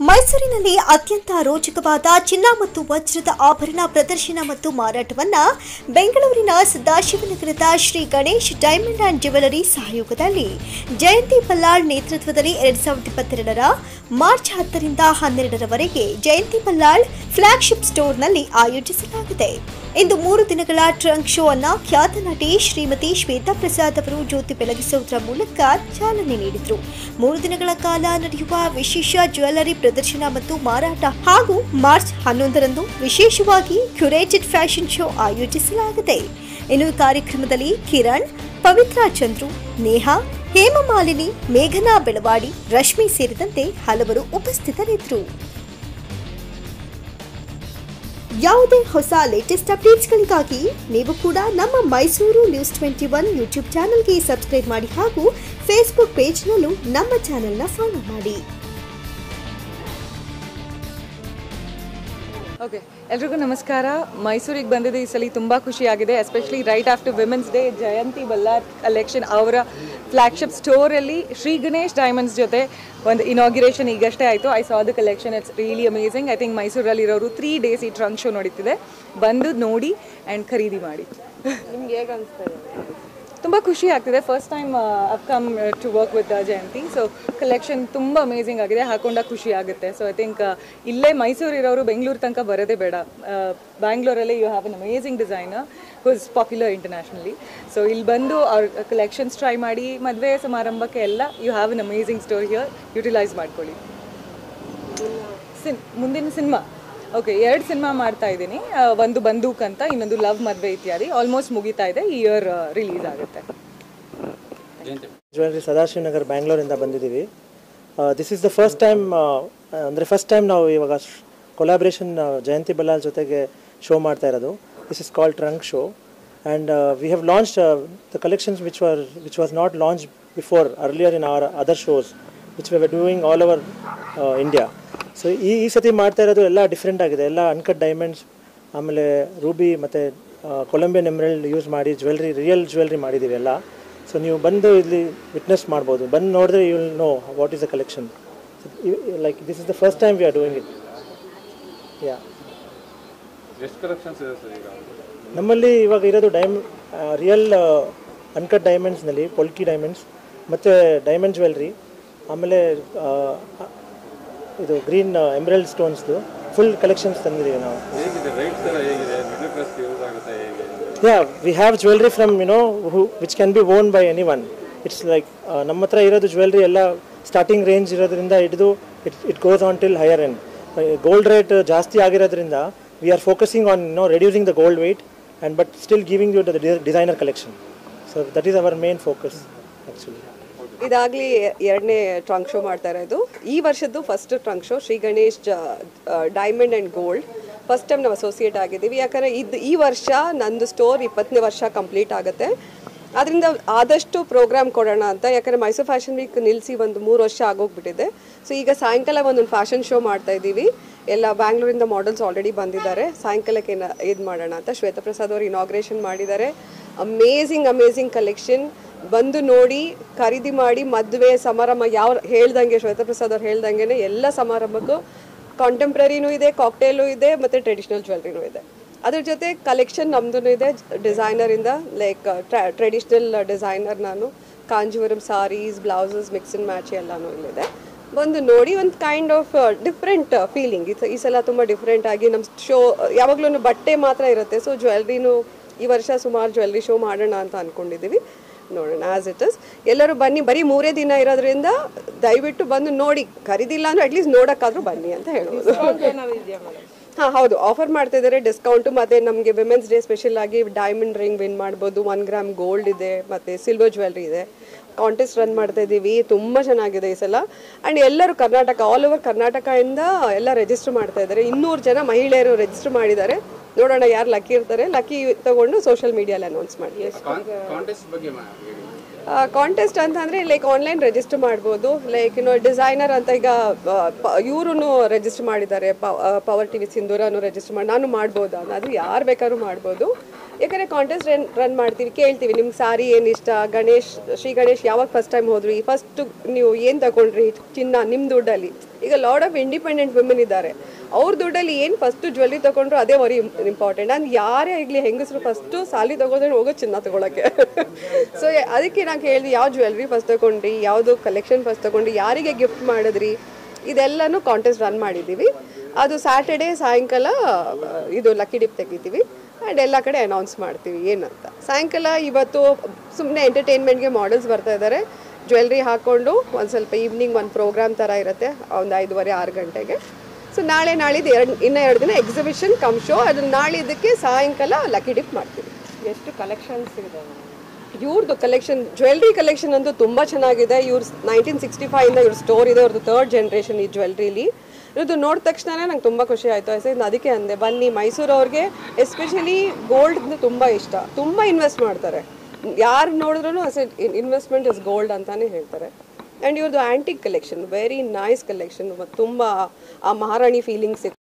ಮೈಸೂರಿನಲ್ಲಿ ಅತ್ಯಂತ ರೋಚಕವಾದ ಚಿನ್ನ ಮತ್ತು ವಜ್ರದ ಆಭರಣ ಪ್ರದರ್ಶನ ಮತ್ತು ಮಾರಾಟವನ್ನ ಬೆಂಗಳೂರಿನ ಸದಾಶಿವನಗರದ Shri Ganesh diamond and jewellery ಸಹಯೋಗದಲ್ಲಿ ಜಯಂತಿ ಬಲ್ಲಾಳ್ ನೇತೃತ್ವದಲ್ಲಿ ಎರಡ್ ಸಾವಿರದ ಇಪ್ಪತ್ತೆರಡರ ಮಾರ್ಚ್ ಹತ್ತರಿಂದ ಹನ್ನೆರಡರವರೆಗೆ ಜಯಂತಿ ಬಲ್ಲಾಳ್ ಫ್ಲಾಗ್ಶಿಪ್ ಸ್ಟೋರ್ನಲ್ಲಿ ಆಯೋಜಿಸಲಾಗಿದೆ ಇಂದು ಮೂರು ದಿನಗಳ ಟ್ರಂಕ್ ಶೋ ಅನ್ನ ಖ್ಯಾತ ನಟಿ ಶ್ರೀಮತಿ ಶ್ವೇತಾ ಪ್ರಸಾದ್ ಅವರು ಜ್ಯೋತಿ ಬೆಳಗಿಸುವುದರ ಮೂಲಕ ಚಾಲನೆ ನೀಡಿದರು ಮೂರು ದಿನಗಳ ಕಾಲ ನಡೆಯುವ ವಿಶೇಷ ಜ್ಯುವೆಲರಿ ಪ್ರದರ್ಶನ ಮತ್ತು ಮಾರಾಟ ಹಾಗೂ ಮಾರ್ಚ್ ಹನ್ನೊಂದರಂದು ವಿಶೇಷವಾಗಿ ಕ್ಯುರೇಟೆಡ್ ಫ್ಯಾಷನ್ ಶೋ ಆಯೋಜಿಸಲಾಗಿದೆ ಇನ್ನು ಈ ಕಾರ್ಯಕ್ರಮದಲ್ಲಿ ಕಿರಣ್ ಪವಿತ್ರ ಚಂದ್ರು ನೇಹಾ ಹೇಮಮಾಲಿನಿ ಮೇಘನಾ ಬೆಳವಾಡಿ ರಶ್ಮಿ ಸೇರಿದಂತೆ ಹಲವರು ಉಪಸ್ಥಿತರಿದ್ದರು ಯಾವುದೇ ಹೊಸ ಲೇಟೆಸ್ಟ್ ಅಪ್ಡೇಟ್ಸ್ಗಳಿಗಾಗಿ ನೀವು ಕೂಡ ನಮ್ಮ Mysuru news twenty one YouTube ಚಾನೆಲ್ಗೆ ಸಬ್ಸ್ಕ್ರೈಬ್ ಮಾಡಿ ಹಾಗೂ ಫೇಸ್ಬುಕ್ ಪೇಜ್ನಲ್ಲೂ ನಮ್ಮ ಚಾನೆಲ್ನ ಫಾಲೋ ಮಾಡಿ ಓಕೆ ಎಲ್ರಿಗೂ ನಮಸ್ಕಾರ ಮೈಸೂರಿಗೆ ಬಂದಿದ್ದು ಈ ಸಲ ತುಂಬ ಖುಷಿಯಾಗಿದೆ especially right after women's day Jayanti Ballal collection ಅವರ ಫ್ಲ್ಯಾಗ್ಶಿಪ್ ಸ್ಟೋರಲ್ಲಿ ಶ್ರೀ ಗಣೇಶ್ ಡೈಮಂಡ್ಸ್ ಜೊತೆ ಒಂದು ಇನಾಗ್ಯುರೇಷನ್ ಈಗಷ್ಟೇ ಆಯಿತು I saw the collection it's really amazing I think ಮೈಸೂರಲ್ಲಿರೋರು ತ್ರೀ ಡೇಸ್ ಈ ಟ್ರಂಕ್ ಶೋ ನಡೀತಿದೆ ಬಂದು ನೋಡಿ ಆ್ಯಂಡ್ ಖರೀದಿ ಮಾಡಿ ನಿಮ್ಗೆ ಹೇಗೆ ಅನಿಸ್ತದೆ ತುಂಬ ಖುಷಿ ಆಗ್ತಿದೆ first time up come to work with Jayanti so collection ತುಂಬ ಅಮೇಸಿಂಗ್ ಆಗಿದೆ ಹಾಕೊಂಡಾಗ ಖುಷಿ ಆಗುತ್ತೆ ಸೊ ಐ ಥಿಂಕ್ ಇಲ್ಲೇ ಮೈಸೂರು ಇರೋರು ಬೆಂಗಳೂರು ತನಕ ಬರೋದೇ ಬೇಡ ಬ್ಯಾಂಗ್ಳೂರಲ್ಲಿ you have an amazing designer who's popular internationally so ಇಲ್ಲಿ ಬಂದು ಅವ್ರ ಕಲೆಕ್ಷನ್ಸ್ ಟ್ರೈ ಮಾಡಿ ಮದುವೆ ಸಮಾರಂಭಕ್ಕೆ ಎಲ್ಲ you have an amazing store here utilise ಮಾಡ್ಕೊಳ್ಳಿ ಸಿನ್ ಮುಂದಿನ ಸಿನಿಮಾ ಓಕೆ ಎರಡು ಸಿನಿಮಾ ಮಾಡ್ತಾ ಇದ್ದೀನಿ ಆ, ಒಂದು ಬಂದೂಕ್ ಅಂತ ಇನ್ನೊಂದು ಲವ್ ಮದುವೆ ಇತ್ಯಾದಿ ಆಲ್ಮೋಸ್ಟ್ ಮುಗಿತಾ ಇದೆ ಈ ಇಯರ್ ರಿಲೀಸ್ ಆಗುತ್ತೆ ಜ್ಯುವೆಲರಿ ಸದಾಶಿವನಗರ್ ಬ್ಯಾಂಗ್ಳೂರಿಂದ ಬಂದಿದ್ದೀವಿ this is the first time ಅಂದರೆ ಫಸ್ಟ್ ಟೈಮ್ ನಾವು ಇವಾಗ ಕೊಲಾಬ್ರೇಷನ್ ಜಯಂತಿ ಬಲ್ಲಾಲ್ ಜೊತೆಗೆ ಶೋ ಮಾಡ್ತಾ ಇರೋದು this is called trunk show and we have launch the collections which were which was not launch before earlier in our other shows which we were doing all over India so ಈ ಈ ಸತಿ ಮಾಡ್ತಾ ಇರೋದು ಎಲ್ಲ different ಆಗಿದೆ ಎಲ್ಲ uncut diamonds ಆಮೇಲೆ ruby ಮತ್ತು ಕೊಲಂಬಿಯನ್ ಎಮ್ರಲ್ಡ್ ಯೂಸ್ ಮಾಡಿ ಜ್ಯುವೆಲ್ರಿ ರಿಯಲ್ ಜ್ಯುವೆಲ್ರಿ ಮಾಡಿದ್ದೀವಿ ಎಲ್ಲ ಸೊ ನೀವು ಬಂದು ಇಲ್ಲಿ ವಿಟ್ನೆಸ್ ಮಾಡ್ಬೋದು ಬಂದು ನೋಡಿದ್ರೆ you will know what is the collection like this is the first time we are doing it yeah ಎಷ್ಟು ಕಲೆಕ್ಷನ್ಸ್ ಇದೆ ಸರ್ ಈಗ ನಮ್ಮಲ್ಲಿ ಇವಾಗ ಇರೋದು ಡೈಮ್ ರಿಯಲ್ ಅನ್ಕಟ್ ಡೈಮಂಡ್ಸ್ನಲ್ಲಿ ಪೊಲ್ಕಿ ಡೈಮಂಡ್ಸ್ ಮತ್ತು ಡೈಮಂಡ್ ಜ್ಯುವೆಲ್ರಿ ಆಮೇಲೆ ಆ, ಇದು ಗ್ರೀನ್ ಎಮ್ರಲ್ಡ್ ಸ್ಟೋನ್ಸ್ದು ಫುಲ್ ಕಲೆಕ್ಷನ್ಸ್ ತಂದಿದ್ದೀವಿ ನಾವು ಹೇಗಿದೆ ರೈಟ್ಸ್ ಎಲ್ಲ ಹೇಗಿದೆ ಮಿಡಲ್ ಕ್ಲಾಸ್ ಯೂಸ್ ಆಗುತ್ತೆ ಹೇಗೆ yeah we have jewellery from you know who which can be own by any one it's like ನಮ್ಮ ಹತ್ರ ಇರೋದು ಜ್ಯುವೆಲ್ರಿ ಎಲ್ಲ ಸ್ಟಾರ್ಟಿಂಗ್ ರೇಂಜ್ ಇರೋದ್ರಿಂದ ಹಿಡಿದು it it goes on till higher end gold rate ಜಾಸ್ತಿ ಆಗಿರೋದ್ರಿಂದ we are focusing on no reducing the gold weight and but still giving you the designer collection so that is our main focus actually ಇದಾಗಲಿ ಎರಡನೇ trunk show ಮಾಡ್ತಾ ಇರೋದು ಈ ವರ್ಷದ್ದು first trunk show Shri Ganesh diamond and gold first time ನಾವು associate ಆಗಿದ್ದೀವಿ ಯಾಕಂದರೆ ಇದು ಈ ವರ್ಷ ನಂದು ಸ್ಟೋರ್ ಇಪ್ಪತ್ತನೇ ವರ್ಷ ಕಂಪ್ಲೀಟ್ ಆಗುತ್ತೆ ಅದರಿಂದ ಆದಷ್ಟು ಪ್ರೋಗ್ರಾಮ್ ಕೊಡೋಣ ಅಂತ ಯಾಕಂದರೆ ಮೈಸೂರು ಫ್ಯಾಷನ್ ವೀಕ್ ನಿಲ್ಲಿಸಿ ಒಂದು ಮೂರು ವರ್ಷ ಆಗೋಗ್ಬಿಟ್ಟಿದೆ ಸೊ ಈಗ ಸಾಯಂಕಾಲ ಒಂದೊಂದು ಫ್ಯಾಷನ್ ಶೋ ಮಾಡ್ತಾ ಇದ್ದೀವಿ ಎಲ್ಲ ಬ್ಯಾಂಗ್ಳೂರಿಂದ ಮಾಡೆಲ್ಸ್ ಆಲ್ರೆಡಿ ಬಂದಿದ್ದಾರೆ ಸಾಯಂಕಾಲಕ್ಕೆ ಇದು ಮಾಡೋಣ ಅಂತ ಶ್ವೇತಪ್ರಸಾದ್ ಅವರು ಇನಾಗ್ರೇಷನ್ ಮಾಡಿದ್ದಾರೆ ಅಮೇಝಿಂಗ್ ಅಮೇಝಿಂಗ್ ಕಲೆಕ್ಷನ್ ಬಂದು ನೋಡಿ ಖರೀದಿ ಮಾಡಿ ಮದುವೆ ಸಮಾರಂಭ ಯಾವ ಹೇಳ್ದಂಗೆ ಶ್ವೇತಪ್ರಸಾದ್ ಅವ್ರು ಹೇಳ್ದಂಗೆ ಎಲ್ಲ ಸಮಾರಂಭಕ್ಕೂ ಕಾಂಟೆಂಪ್ರರಿನೂ ಇದೆ ಕಾಕ್ಟೇಲು ಇದೆ ಮತ್ತು ಟ್ರೆಡಿಷ್ನಲ್ ಜ್ಯುವೆಲ್ರಿನೂ ಇದೆ ಅದ್ರ ಜೊತೆ ಕಲೆಕ್ಷನ್ ನಮ್ದು ಇದೆ ಡಿಸೈನರಿಂದ ಲೈಕ್ ಟ್ರೆಡಿಷ್ನಲ್ ಡಿಸೈನರ್ ನಾನು Kanjeevaram saris blouses mix and match ಎಲ್ಲನೂ ಇಲ್ಲಿದೆ ಬಂದು ನೋಡಿ ಒಂದು ಕೈಂಡ್ ಆಫ್ ಡಿಫ್ರೆಂಟ್ ಫೀಲಿಂಗ್ ಈ ಸಲ ತುಂಬ ಡಿಫ್ರೆಂಟ್ ಆಗಿ ನಮ್ಮ ಶೋ ಯಾವಾಗಲೂ ಬಟ್ಟೆ ಮಾತ್ರ ಇರುತ್ತೆ ಸೊ ಜ್ಯುವೆಲ್ರಿನೂ ಈ ವರ್ಷ ಸುಮಾರು ಜ್ಯುವೆಲ್ರಿ ಶೋ ಮಾಡೋಣ ಅಂತ ಅಂದ್ಕೊಂಡಿದ್ದೀವಿ ನೋಡೋಣ ಆಸ್ ಇಟ್ ಇಸ್ ಎಲ್ಲರೂ ಬನ್ನಿ ಬರೀ ಮೂರೇ ದಿನ ಇರೋದ್ರಿಂದ ದಯವಿಟ್ಟು ಬಂದು ನೋಡಿ ಖರೀದಿಲ್ಲ ಅಂದ್ರೆ ಅಟ್ಲೀಸ್ಟ್ ನೋಡೋಕ್ಕಾದ್ರೂ ಬನ್ನಿ ಅಂತ ಹೇಳ್ಬೋದು ಹಾಂ ಹೌದು ಆಫರ್ ಮಾಡ್ತಾ ಇದ್ದಾರೆ ಡಿಸ್ಕೌಂಟು ಮತ್ತು ನಮಗೆ ವಿಮೆನ್ಸ್ ಡೇ ಸ್ಪೆಷಲ್ ಆಗಿ ಡೈಮಂಡ್ ರಿಂಗ್ ವಿನ್ ಮಾಡ್ಬೋದು ಒನ್ ಗ್ರಾಮ್ ಗೋಲ್ಡ್ ಇದೆ ಮತ್ತು ಸಿಲ್ವರ್ ಜ್ಯುವೆಲ್ರಿ ಇದೆ ಕಾಂಟೆಸ್ಟ್ ರನ್ ಮಾಡ್ತಾ ಇದ್ದೀವಿ ತುಂಬ ಚೆನ್ನಾಗಿದೆ ಈ ಸಲ ಆ್ಯಂಡ್ ಎಲ್ಲರೂ ಕರ್ನಾಟಕ ಆಲ್ ಓವರ್ ಕರ್ನಾಟಕದಿಂದ ಎಲ್ಲ ರಿಜಿಸ್ಟರ್ ಮಾಡ್ತಾ ಇದ್ದಾರೆ ಇನ್ನೂರು ಜನ ಮಹಿಳೆಯರು ರಿಜಿಸ್ಟರ್ ಮಾಡಿದ್ದಾರೆ ನೋಡೋಣ ಯಾರು ಲಕ್ಕಿ ಇರ್ತಾರೆ ಲಕ್ಕಿ ತಗೊಂಡು ಸೋಷಿಯಲ್ ಮೀಡಿಯಲ್ಲಿ ಅನೌನ್ಸ್ ಮಾಡಿ ಕಾಂಟೆಸ್ಟ್ ಬಗ್ಗೆ ಮಾ- ಹೇಳಿ ಕಾಂಟೆಸ್ಟ್ ಅಂತಂದರೆ ಲೈಕ್ ಆನ್ಲೈನ್ ರಿಜಿಸ್ಟರ್ ಮಾಡ್ಬೋದು ಲೈಕ್ ಇನ್ನು ಡಿಸೈನರ್ ಅಂತ ಈಗ ಇವರು ರಿಜಿಸ್ಟರ್ ಮಾಡಿದ್ದಾರೆ ಪವರ್ ಟಿ ವಿ ಸಿಂಧೂರನು ರಿಜಿಸ್ಟರ್ ಮಾಡಿ ನಾನು ಮಾಡ್ಬೋದಾ ಅದು ಯಾರು ಬೇಕಾದ್ರೂ ಮಾಡ್ಬೋದು ಯಾಕಂದರೆ ಕಾಂಟೆಸ್ಟ್ ರನ್ ರನ್ ಮಾಡ್ತೀವಿ ಕೇಳ್ತೀವಿ ನಿಮ್ಗೆ ಸಾರಿ ಏನು ಇಷ್ಟ ಗಣೇಶ್ ಶ್ರೀ ಗಣೇಶ್ ಯಾವಾಗ ಫಸ್ಟ್ ಟೈಮ್ ಹೋದ್ರಿ ಫಸ್ಟ್ ನೀವು ಏನು ತಗೊಂಡ್ರಿ ಚಿನ್ನ ನಿಮ್ಮ ದುಡ್ಡಲ್ಲಿ ಈಗ ಲಾಡ್ ಆಫ್ ಇಂಡಿಪೆಂಡೆಂಟ್ ವುಮೆನ್ ಇದ್ದಾರೆ ಅವ್ರ ದುಡ್ಡಲ್ಲಿ ಏನು ಫಸ್ಟು ಜ್ಯುವೆಲ್ರಿ ತೊಗೊಂಡ್ರು ಅದೇ ವರಿ ಇಂಪಾರ್ಟೆಂಟ್ ನಾನು ಯಾರೇ ಆಗಲಿ ಹೆಂಗಸರು ಫಸ್ಟು ಸಾಲಿ ತೊಗೋದ್ರೆ ಹೋಗೋ ಚಿನ್ನ ತೊಗೊಳಕ್ಕೆ ಸೊ ಅದಕ್ಕೆ ನಾನು ಕೇಳಿದೆ ಯಾವ ಜ್ಯುವೆಲ್ರಿ ಫಸ್ಟ್ ತೊಗೊಂಡ್ರಿ ಯಾವುದು ಕಲೆಕ್ಷನ್ ಫಸ್ಟ್ ತೊಗೊಂಡ್ರಿ ಯಾರಿಗೆ ಗಿಫ್ಟ್ ಮಾಡಿದ್ರಿ ಇದೆಲ್ಲನೂ ಕಾಂಟೆಸ್ಟ್ ರನ್ ಮಾಡಿದ್ದೀವಿ ಅದು ಸ್ಯಾಟರ್ಡೇ ಸಾಯಂಕಾಲ ಆ, ಇದು ಲಕ್ಕಿ ಡಿಪ್ ತೆಗಿತೀವಿ ಆ್ಯಂಡ್ ಎಲ್ಲ ಕಡೆ ಅನೌನ್ಸ್ ಮಾಡ್ತೀವಿ ಏನಂತ ಸಾಯಂಕಾಲ ಇವತ್ತು ಸುಮ್ಮನೆ ಎಂಟರ್ಟೈನ್ಮೆಂಟ್ಗೆ ಮಾಡೆಲ್ಸ್ ಬರ್ತಾ ಇದ್ದಾರೆ ಜ್ಯುವೆಲ್ರಿ ಹಾಕ್ಕೊಂಡು ಒಂದು ಸ್ವಲ್ಪ ಈವ್ನಿಂಗ್ ಒಂದು ಪ್ರೋಗ್ರಾಮ್ ಥರ ಇರುತ್ತೆ ಒಂದು ಐದುವರೆ ಆರು ಗಂಟೆಗೆ ಸೊ ನಾಳೆ ನಾಳಿದ್ದು ಎರಡು ಇನ್ನೂ ಎರಡು ದಿನ ಎಕ್ಸಿಬಿಷನ್ ಕಮ್ ಶೋ ಅದನ್ನ ನಾಳಿದ್ದಕ್ಕೆ ಸಾಯಂಕಾಲ ಲಕ್ಕಿ ಡಿಪ್ ಮಾಡ್ತೀವಿ ಎಷ್ಟು ಕಲೆಕ್ಷನ್ಸ್ ಇದೆ ಇವ್ರದ್ದು ಕಲೆಕ್ಷನ್ ಜ್ಯುವೆಲ್ರಿ ಕಲೆಕ್ಷನ್ ಅಂತೂ ತುಂಬ ಚೆನ್ನಾಗಿದೆ ಇವ್ರ ನೈನ್ಟೀನ್ ಸಿಕ್ಸ್ಟಿ ಫೈವಿಂದ ಇವ್ರ ಸ್ಟೋರ್ ಇದೆ ಅವ್ರದ್ದು ಥರ್ಡ್ ಜನ್ರೇಷನ್ ಈ ಜ್ಯುವೆಲ್ರಿಲಿ ಇದು ನೋಡಿದ ತಕ್ಷಣನೇ ನಂಗೆ ತುಂಬ ಖುಷಿ ಆಯಿತು ಐಸೆ ಅದಕ್ಕೆ ಅಂದೆ ಬನ್ನಿ ಮೈಸೂರವ್ರಿಗೆ ಎಸ್ಪೆಷಲಿ ಗೋಲ್ಡ್ ತುಂಬ ಇಷ್ಟ ತುಂಬ ಇನ್ವೆಸ್ಟ್ ಮಾಡ್ತಾರೆ ಯಾರು ನೋಡಿದ್ರು ಅಸೆ ಇನ್ವೆಸ್ಟ್ಮೆಂಟ್ ಇಸ್ ಗೋಲ್ಡ್ ಅಂತಾನೆ ಹೇಳ್ತಾರೆ ಆ್ಯಂಡ್ ಇವ್ರದ್ದು antique collection very nice collection ತುಂಬ ಆ ಮಹಾರಾಣಿ ಫೀಲಿಂಗ್ಸ್